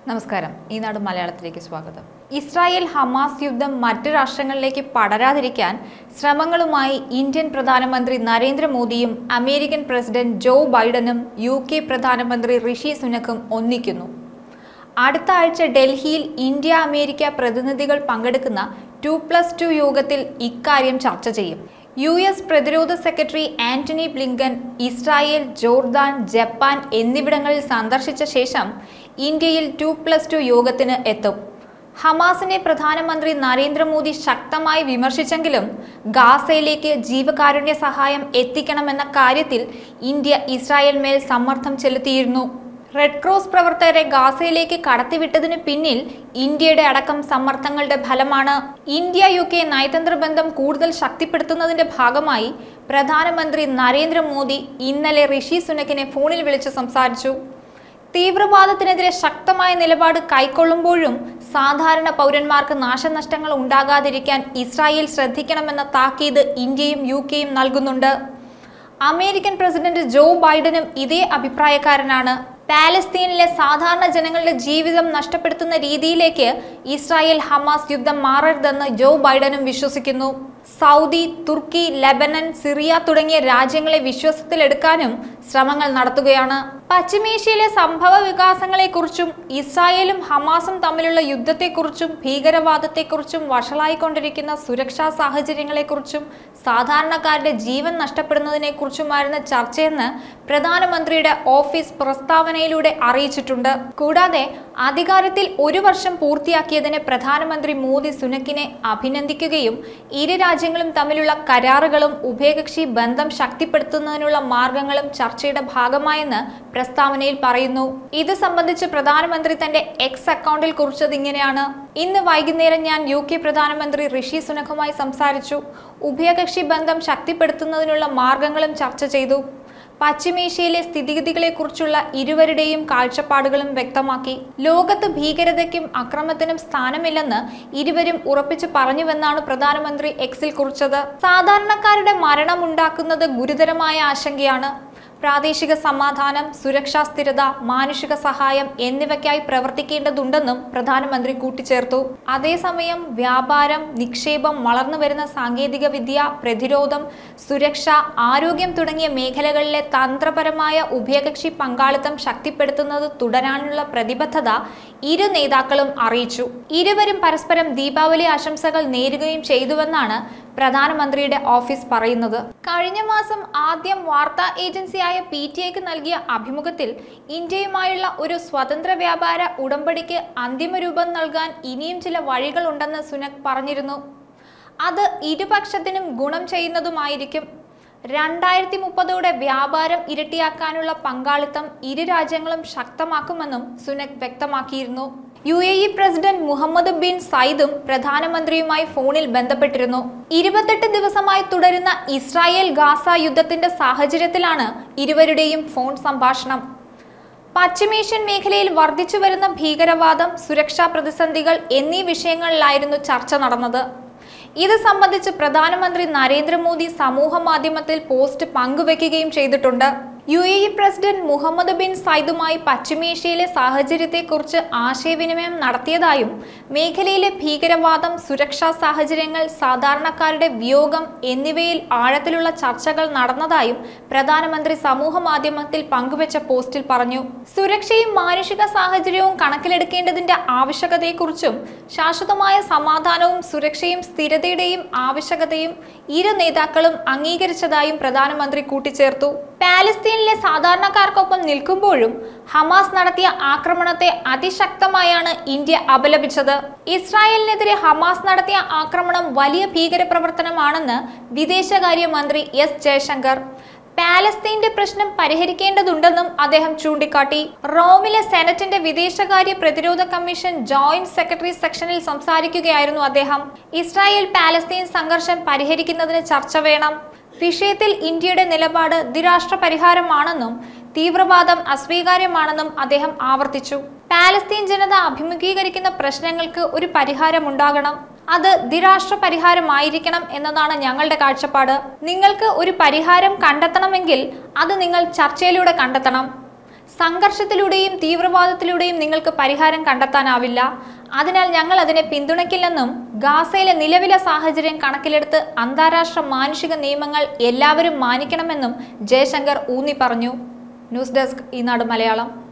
നമസ്കാരം ഈ നാട് മലയാളത്തിലേക്ക് സ്വാഗതം ഇസ്രായേൽ ഹമാസ് യുദ്ധം മറ്റ് രാഷ്ട്രങ്ങളിലേക്ക് പടരാതിരിക്കാൻ ശ്രമങ്ങളുമായി ഇന്ത്യൻ പ്രധാനമന്ത്രി നരേന്ദ്രമോദിയും അമേരിക്കൻ പ്രസിഡന്റ് ജോ ബൈഡനും യു കെ പ്രധാനമന്ത്രി ഋഷി സുനക്കും ഒന്നിക്കുന്നു അടുത്ത ആഴ്ച ഡൽഹിയിൽ ഇന്ത്യ അമേരിക്ക പ്രതിനിധികൾ പങ്കെടുക്കുന്ന ടു പ്ലസ് ടു യോഗത്തിൽ ഇക്കാര്യം ചർച്ച ചെയ്യും യു എസ് പ്രതിരോധ secretary Antony Blinken Israel Jordan Japan എന്നിവിടങ്ങളിൽ സന്ദർശിച്ച ശേഷം ഇന്ത്യയിൽ ടു പ്ലസ് ടു യോഗത്തിന് എത്തും ഹമാസിനെ പ്രധാനമന്ത്രി നരേന്ദ്രമോദി ശക്തമായി വിമർശിച്ചെങ്കിലും ഗാസയിലേക്ക് ജീവകാരുണ്യ സഹായം എത്തിക്കണമെന്ന കാര്യത്തിൽ ഇന്ത്യ ഇസ്രായേൽ മേൽ സമ്മർദ്ദം ചെലുത്തിയിരുന്നു റെഡ് ക്രോസ് പ്രവർത്തകരെ ഗാസയിലേക്ക് കടത്തിവിട്ടതിന് പിന്നിൽ ഇന്ത്യയുടെ അടക്കം സമ്മർദ്ദങ്ങളുടെ ഫലമാണ് ഇന്ത്യ യു കെ നയതന്ത്ര ബന്ധം കൂടുതൽ ശക്തിപ്പെടുത്തുന്നതിന്റെ ഭാഗമായി പ്രധാനമന്ത്രി നരേന്ദ്രമോദി ഇന്നലെ ഋഷി സുനക്കിനെ ഫോണിൽ വിളിച്ച് സംസാരിച്ചു തീവ്രവാദത്തിനെതിരെ ശക്തമായ നിലപാട് കൈക്കൊള്ളുമ്പോഴും സാധാരണ പൗരന്മാർക്ക് നാശനഷ്ടങ്ങൾ ഉണ്ടാകാതിരിക്കാൻ ഇസ്രായേൽ ശ്രദ്ധിക്കണമെന്ന താക്കീത് ഇന്ത്യയും യു കെയും നൽകുന്നുണ്ട് അമേരിക്കൻ പ്രസിഡന്റ് ജോ ബൈഡനും ഇതേ അഭിപ്രായക്കാരനാണ് പാലസ്തീനിലെ സാധാരണ ജനങ്ങളുടെ ജീവിതം നഷ്ടപ്പെടുത്തുന്ന രീതിയിലേക്ക് ഇസ്രായേൽ ഹമാസ് യുദ്ധം മാറരുതെന്ന് ജോ ബൈഡനും വിശ്വസിക്കുന്നു സൗദി തുർക്കി ലെബനൻ സിറിയ തുടങ്ങിയ രാജ്യങ്ങളെ വിശ്വാസത്തിലെടുക്കാനും ശ്രമങ്ങൾ നടത്തുകയാണ് പശ്ചിമേഷ്യയിലെ സംഭവ വികാസങ്ങളെക്കുറിച്ചും ഇസ്രായേലും ഹമാസും തമ്മിലുള്ള യുദ്ധത്തെക്കുറിച്ചും ഭീകരവാദത്തെക്കുറിച്ചും വഷളായിക്കൊണ്ടിരിക്കുന്ന സുരക്ഷാ സാഹചര്യങ്ങളെക്കുറിച്ചും സാധാരണക്കാരുടെ ജീവൻ നഷ്ടപ്പെടുന്നതിനെക്കുറിച്ചുമായിരുന്നു ചർച്ചയെന്ന് പ്രധാനമന്ത്രിയുടെ ഓഫീസ് പ്രസ്താവനയിലൂടെ അറിയിച്ചിട്ടുണ്ട് കൂടാതെ അധികാരത്തിൽ ഒരു വർഷം പൂർത്തിയാക്കിയതിന് പ്രധാനമന്ത്രി മോദി സുനക്കിനെ അഭിനന്ദിക്കുകയും ഇരു രാജ്യങ്ങളും തമ്മിലുള്ള കരാറുകളും ഉഭയകക്ഷി ബന്ധം ശക്തിപ്പെടുത്തുന്നതിനുള്ള മാർഗങ്ങളും ചർച്ചയുടെ ഭാഗമായെന്ന് പ്രസ്താവനയിൽ പറയുന്നു ഇത് സംബന്ധിച്ച് പ്രധാനമന്ത്രി തന്റെ എക്സ് അക്കൗണ്ടിൽ കുറിച്ചത് ഇങ്ങനെയാണ് ഇന്ന് വൈകുന്നേരം ഞാൻ യു കെ പ്രധാനമന്ത്രി ഋഷി സുനഖുമായി സംസാരിച്ചു ഉഭയകക്ഷി ബന്ധം ശക്തിപ്പെടുത്തുന്നതിനുള്ള മാർഗങ്ങളും ചർച്ച ചെയ്തു പശ്ചിമേഷ്യയിലെ സ്ഥിതിഗതികളെക്കുറിച്ചുള്ള ഇരുവരുടെയും കാഴ്ചപ്പാടുകളും വ്യക്തമാക്കി ലോകത്ത് ഭീകരതയ്ക്കും അക്രമത്തിനും സ്ഥാനമില്ലെന്ന് ഇരുവരും ഉറപ്പിച്ചു പറഞ്ഞുവെന്നാണ് പ്രധാനമന്ത്രി എക്സിൽ കുറിച്ചത് സാധാരണക്കാരുടെ മരണമുണ്ടാക്കുന്നത് ഗുരുതരമായ ആശങ്കയാണ് പ്രാദേശിക സമാധാനം സുരക്ഷാ സ്ഥിരത മാനുഷിക സഹായം എന്നിവയ്ക്കായി പ്രവർത്തിക്കേണ്ടതുണ്ടെന്നും പ്രധാനമന്ത്രി കൂട്ടിച്ചേർത്തു അതേസമയം വ്യാപാരം നിക്ഷേപം വളർന്നുവരുന്ന സാങ്കേതിക വിദ്യ പ്രതിരോധം സുരക്ഷ ആരോഗ്യം തുടങ്ങിയ മേഖലകളിലെ തന്ത്രപരമായ ഉഭയകക്ഷി പങ്കാളിത്തം ശക്തിപ്പെടുത്തുന്നത് തുടരാനുള്ള പ്രതിബദ്ധത ഇരു നേതാക്കളും അറിയിച്ചു ഇരുവരും പരസ്പരം ദീപാവലി ആശംസകൾ നേരുകയും ചെയ്തുവെന്നാണ് പ്രധാനമന്ത്രിയുടെ ഓഫീസ് പറയുന്നത് കഴിഞ്ഞ മാസം ആദ്യം വാർത്താ ഏജൻസിയായ പി ടി ഐക്ക് നൽകിയ അഭിമുഖത്തിൽ ഇന്ത്യയുമായുള്ള ഒരു സ്വതന്ത്ര വ്യാപാര ഉടമ്പടിക്ക് അന്തിമ രൂപം നൽകാൻ ഇനിയും ചില വഴികളുണ്ടെന്ന് സുനക് പറഞ്ഞിരുന്നു അത് ഇരുപക്ഷത്തിനും ഗുണം ചെയ്യുന്നതുമായിരിക്കും രണ്ടായിരത്തി മുപ്പതോടെ വ്യാപാരം ഇരട്ടിയാക്കാനുള്ള പങ്കാളിത്തം ഇരു രാജ്യങ്ങളും ശക്തമാക്കുമെന്നും സുനക് വ്യക്തമാക്കിയിരുന്നു U A E president Muhammad bin സയ്യിദും പ്രധാനമന്ത്രിയുമായി ഫോണിൽ ബന്ധപ്പെട്ടിരുന്നു ഇരുപത്തെട്ട് ദിവസമായി തുടരുന്ന ഇസ്രായേൽ ഗാസ യുദ്ധത്തിന്റെ സാഹചര്യത്തിലാണ് ഇരുവരുടെയും ഫോൺ സംഭാഷണം പശ്ചിമേഷ്യൻ മേഖലയിൽ വർദ്ധിച്ചു വരുന്ന ഭീകരവാദം സുരക്ഷാ പ്രതിസന്ധികൾ എന്നീ വിഷയങ്ങളിലായിരുന്നു ചർച്ച നടന്നത് ഇത് സംബന്ധിച്ച് പ്രധാനമന്ത്രി നരേന്ദ്രമോദി സമൂഹ മാധ്യമത്തിൽ പോസ്റ്റ് പങ്കുവെക്കുകയും ചെയ്തിട്ടുണ്ട് U A E president Muhammad bin സയ്യിദുമായി പശ്ചിമേഷ്യയിലെ സാഹചര്യത്തെക്കുറിച്ച് ആശയവിനിമയം നടത്തിയതായും മേഖലയിലെ ഭീകരവാദം സുരക്ഷാ സാഹചര്യങ്ങൾ സാധാരണക്കാരുടെ വിയോഗം എന്നിവയിൽ ആഴത്തിലുള്ള ചർച്ചകൾ നടന്നതായും പ്രധാനമന്ത്രി സമൂഹ മാധ്യമത്തിൽ പങ്കുവച്ച പോസ്റ്റിൽ പറഞ്ഞു സുരക്ഷയും മാനുഷിക സാഹചര്യവും കണക്കിലെടുക്കേണ്ടതിന്റെ ആവശ്യകതയെക്കുറിച്ചും ശാശ്വതമായ സമാധാനവും സുരക്ഷയും സ്ഥിരതയുടെയും ആവശ്യകതയും ഇരു നേതാക്കളും അംഗീകരിച്ചതായും പ്രധാനമന്ത്രി കൂട്ടിച്ചേർത്തു പാലസ്തീനിലെ സാധാരണക്കാർക്കൊപ്പം നിൽക്കുമ്പോഴും ഹമാസ് നടത്തിയ ആക്രമണത്തെ അതിശക്തമായാണ് ഇന്ത്യ അപലപിച്ചത് ഇസ്രായേലിനെതിരെ ഹമാസ് നടത്തിയ ആക്രമണം വലിയ ഭീകരപ്രവർത്തനമാണെന്ന് വിദേശകാര്യമന്ത്രി എസ് ജയശങ്കർ പാലസ്തീന്റെ പ്രശ്നം പരിഹരിക്കേണ്ടതുണ്ടെന്നും അദ്ദേഹം ചൂണ്ടിക്കാട്ടി റോമിലെ സെനറ്റിന്റെ വിദേശകാര്യ പ്രതിരോധ കമ്മീഷൻ ജോയിന്റ് സെക്രട്ടറി സെക്ഷനിൽ സംസാരിക്കുകയായിരുന്നു അദ്ദേഹം ഇസ്രായേൽ പാലസ്തീൻ സംഘർഷം പരിഹരിക്കുന്നതിന് ചർച്ച വേണം വിഷയത്തിൽ ഇന്ത്യയുടെ നിലപാട് ദ്വിരാഷ്ട്ര പരിഹാരമാണെന്നും തീവ്രവാദം അസ്വീകാര്യമാണെന്നും അദ്ദേഹം ആവർത്തിച്ചു പാലസ്തീൻ ജനത അഭിമുഖീകരിക്കുന്ന പ്രശ്നങ്ങൾക്ക് ഒരു പരിഹാരമുണ്ടാകണം അത് ദ്വിരാഷ്ട്ര പരിഹാരമായിരിക്കണം എന്നതാണ് ഞങ്ങളുടെ കാഴ്ചപ്പാട് നിങ്ങൾക്ക് ഒരു പരിഹാരം കണ്ടെത്തണമെങ്കിൽ അത് നിങ്ങൾ ചർച്ചയിലൂടെ കണ്ടെത്തണം സംഘർഷത്തിലൂടെയും തീവ്രവാദത്തിലൂടെയും നിങ്ങൾക്ക് പരിഹാരം കണ്ടെത്താനാവില്ല അതിനാൽ ഞങ്ങൾ അതിനെ പിന്തുണയ്ക്കില്ലെന്നും ഗാസയിലെ നിലവിലെ സാഹചര്യം കണക്കിലെടുത്ത് അന്താരാഷ്ട്ര മാനുഷിക നിയമങ്ങൾ എല്ലാവരും മാനിക്കണമെന്നും ജയശങ്കർ ഊന്നി പറഞ്ഞു ന്യൂസ് ഡെസ്ക് ഈനാട് മലയാളം